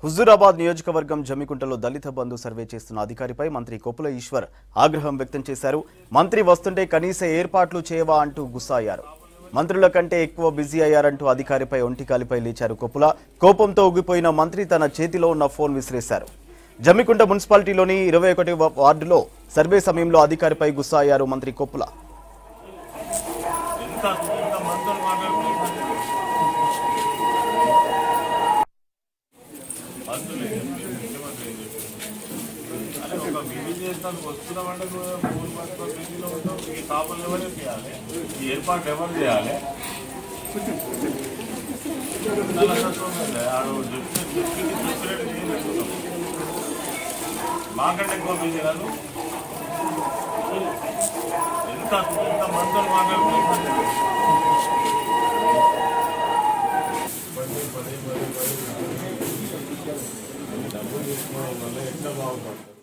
హుజూరాబాద్ నియోజకవర్గం జమ్మికుంటలో దళిత బంధు సర్వే చేస్తున్న అధికారిపై మంత్రి కొప్పుల ఈశ్వర్ ఆగ్రహం వ్యక్తం చేశారు మంత్రి వస్తుంటే కనీస ఏర్పాట్లు చేయవా అంటూ గుస్సాయారు మంత్రుల కంటే ఎక్కువ బిజీ అయ్యారంటూ అధికారిపై ఒంటికాలిపై లేచారు కొప్పుల కోపంతో ఊగిపోయిన మంత్రి తన చేతిలో ఉన్న ఫోన్ విసిరేశారు జమ్మికుంట మున్సిపాలిటీలోని ఇరవై ఒకటి వార్డులో సర్వే సమయంలో అధికారిపై గుస్సాయారు మంత్రి కొప్పుల ఎంత ఎంత మందులు మాట్లాడుతున్నారు మందులు ఏం చెప్పారు? ముఖ్యమంత్రి ఏం చెప్పారు? అరే ఒక బిజీ చేస్తాను వస్తున్నామంటే కూడా మూడు మంది బిజీలో ఉంటాం ఈ కాపులు ఎవరు చేయాలి ఈ ఏర్పాట్లు ఎవరు చేయాలి చాలా కష్టం ఉంది. ఆడు చెప్తే చెప్పింది చెప్పినట్టు చేయబెట్టుకుంటాం మాకంటే ఎక్కువ బిజీ కాదు ఎంత ఎంత మందులు మాట్లాడుతున్నారు పది పది పది పది డబ్బులు తీసుకోవడం వల్ల ఎట్లా బాగుపడుతుంది